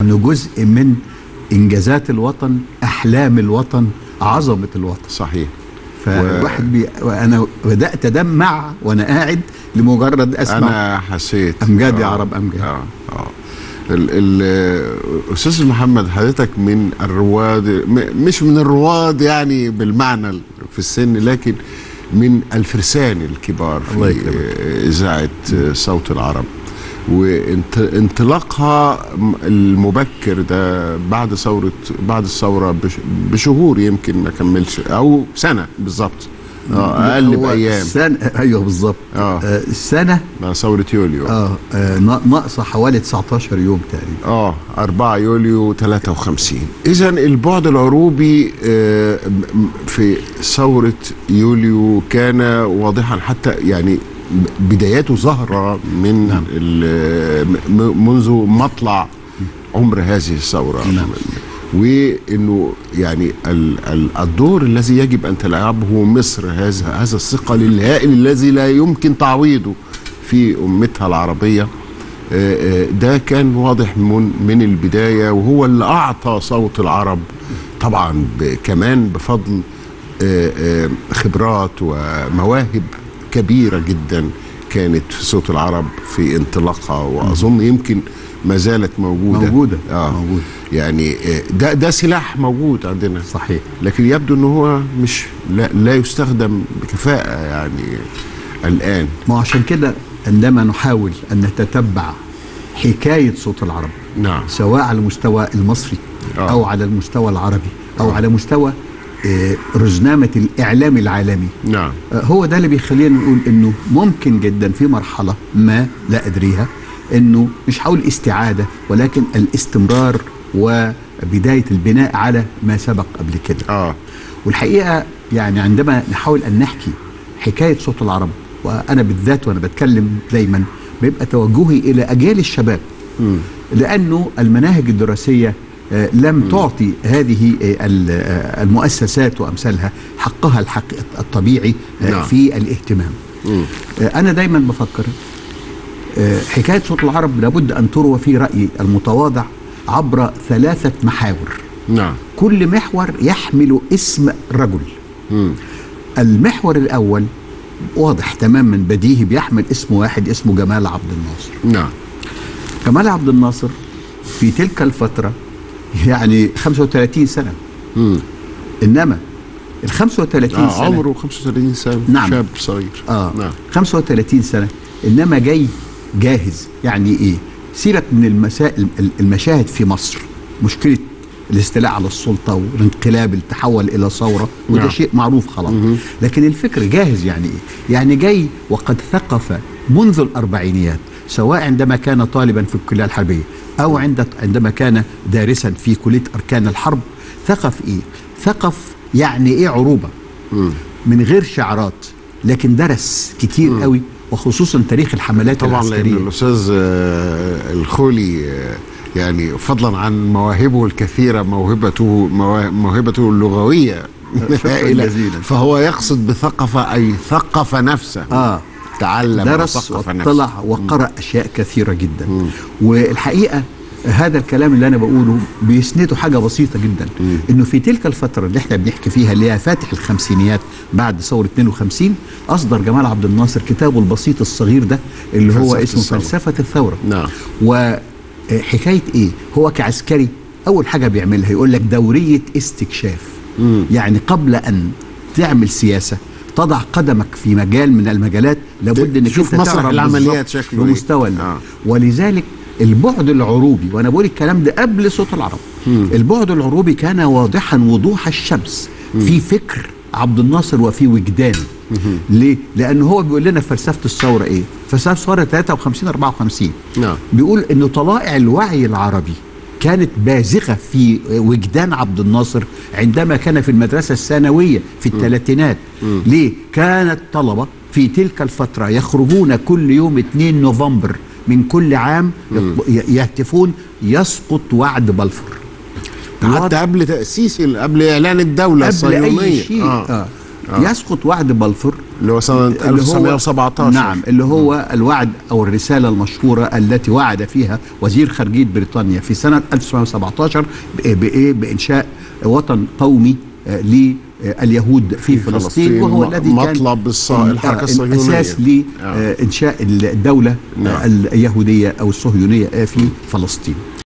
انه جزء من انجازات الوطن احلام الوطن عظمه الوطن صحيح فالواحد بي... انا بدات ادمع وانا قاعد لمجرد اسمع انا حسيت امجاد يا آه. عرب امجاد اه اه ال- ال- استاذ محمد حضرتك من الرواد م- مش من الرواد يعني بالمعنى ال- في السن لكن من الفرسان الكبار الله في يكرمك. آه، اذاعه آه، صوت العرب وانطلاقها المبكر ده بعد ثوره بعد الثوره بش- بشهور يمكن ما كملش او سنه بالظبط اه اقل هو بايام سنة ايوه بالظبط آه. آه السنه مع ثوره يوليو اه, آه نا- ناقصه حوالي 19 يوم تقريبا اه 4 يوليو 53 اذا البعد العروبي آه، م- في ثوره يوليو كان واضحا حتى يعني ب- بداياته ظاهره من نعم. ال- م- منذ مطلع عمر هذه الثوره نعم. وانه يعني ال- ال- الدور الذي يجب ان تلعبه مصر هذا هذا الثقل الهائل الذي لا يمكن تعويضه في امتها العربيه آه، آه، ده كان واضح من من البدايه وهو اللي اعطى صوت العرب طبعا ب- كمان بفضل آه، آه، خبرات ومواهب كبيره جدا كانت في صوت العرب في انطلاقها واظن يمكن ما زالت موجوده موجودة، اه موجودة. يعني آه، ده ده سلاح موجود عندنا صحيح لكن يبدو ان هو مش لا, لا يستخدم بكفاءه يعني الان ما هو عشان كده عندما نحاول ان نتتبع حكايه صوت العرب نعم سواء على المستوى المصري آه. او على المستوى العربي او على مستوى آه، رزنامه الاعلام العالمي نعم آه، هو ده اللي بيخلينا نقول انه ممكن جدا في مرحله ما لا ادريها انه مش هقول استعاده ولكن الاستمرار وبدايه البناء على ما سبق قبل كده اه والحقيقه يعني عندما نحاول ان نحكي حكايه صوت العرب وانا بالذات وانا بتكلم دايما بيبقى توجهي الى اجيال الشباب لانه المناهج الدراسيه آه، لم تعطي هذه آه، ال- آه، المؤسسات وامثالها حقها الحق الطبيعي آه، نعم. في الاهتمام مم. آه، انا دايما بفكر آه، حكايه صوت العرب لابد ان تروى في رايي المتواضع عبر ثلاثه محاور نعم كل محور يحمل اسم رجل مم. المحور الاول واضح تماما بديهي بيحمل اسم واحد اسمه جمال عبد الناصر نعم جمال عبد الناصر في تلك الفتره يعني 35 سنه مم. انما ال 35 آه سنه عمره 35 سنه نعم. شاب صغير اه نعم 35 سنه انما جاي جاهز يعني ايه سيبك من المسائل المشاهد في مصر مشكله الاستيلاء على السلطه والانقلاب اللي تحول الى ثوره وده نعم. شيء معروف خلاص لكن الفكر جاهز يعني ايه يعني جاي وقد ثقف منذ الاربعينيات سواء عندما كان طالبا في الكليه الحربيه او عند عندما كان دارسا في كليه اركان الحرب ثقف ايه ثقف يعني ايه عروبه من غير شعارات لكن درس كتير قوي وخصوصا تاريخ الحملات طبعا لان العسكريه الاستاذ آه، الخولي آه، يعني فضلا عن مواهبه الكثيره موهبته موا- موهبته اللغويه شكراً هائلة. جزيلاً. فهو يقصد بثقف اي ثقف نفسه اه تعلم درس وثقف نفسه واطلع وقرأ أشياء كثيرة جدا والحقيقة هذا الكلام اللي أنا بقوله بيسنده حاجة بسيطة جدا إنه في تلك الفترة اللي احنا بنحكي فيها اللي هي فاتح الخمسينيات بعد ثورة 52 أصدر جمال عبد الناصر كتابه البسيط الصغير ده اللي هو فلسفة اسمه الثورة. فلسفة الثورة نعم. وحكاية إيه هو كعسكري أول حاجة بيعملها يقول لك دورية استكشاف يعني قبل أن تعمل سياسة تضع قدمك في مجال من المجالات لابد انك تشوف انت مسرح تعرف العمليات بالظبط شكله إيه. بمستوى ال- آه. ولذلك البعد العروبي وانا بقول الكلام ده قبل صوت العرب البعد العروبي كان واضحا وضوح الشمس في فكر عبد الناصر وفي وجدانه ليه؟ لأنه هو بيقول لنا فلسفة الثورة إيه؟ فلسفة الثورة 53 54 نعم. بيقول إنه طلائع الوعي العربي كانت بازغة في وجدان عبد الناصر عندما كان في المدرسة الثانوية في الثلاثينات ليه؟ كان الطلبة في تلك الفترة يخرجون كل يوم 2 نوفمبر من كل عام يطب- يهتفون يسقط وعد بلفور حتى قبل تاسيس ال- قبل اعلان الدوله قبل الصهيونيه اي شيء آه. آه. آه. يسقط وعد بلفور اللي هو سنه اللي هو- 1917 نعم اللي هو الوعد او الرساله المشهوره التي وعد فيها وزير خارجيه بريطانيا في سنه 1917 بايه بانشاء وطن قومي آه، لليهود في فلسطين فلسطين وهو م- الذي كان مطلب الص- الحركة آه، الصهيونية. الاساس آه. لانشاء الدوله نعم. آه، اليهوديه او الصهيونيه آه، في فلسطين